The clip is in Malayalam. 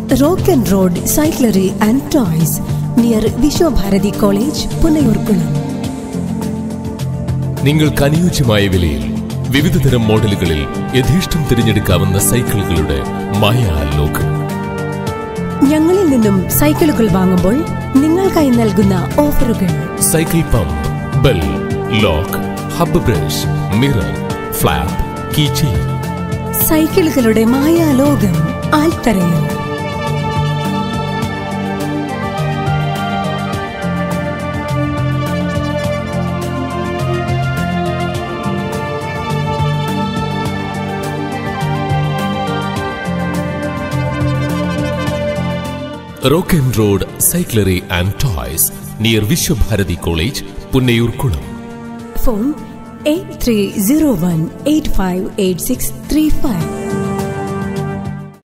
rock and road cyclery and toys near Vishwabharati college Punnayurkulam നിങ്ങൾക്ക് അനുയോജ്യമായ വിലയിൽ വിവിധതരം മോഡലുകളിൽ യഥേഷ്ടം തിരഞ്ഞെടുക്കാവുന്ന സൈക്കിളുകളുടെ മായാ ലോകം ഞങ്ങളിൽ നിന്നും സൈക്കിളുകൾ വാങ്ങുമ്പോൾ നിങ്ങൾക്കായി നൽകുന്ന ഓഫറുകൾ cycle pump bell lock hub brush mirror flap key chain സൈക്കിളുകളുടെ മായാലോകം ആൽത്തറയിൽ rock and road cyclery and toys near Vishwabharati college Punnayurkulam phone eight three zero one eight five eight six three five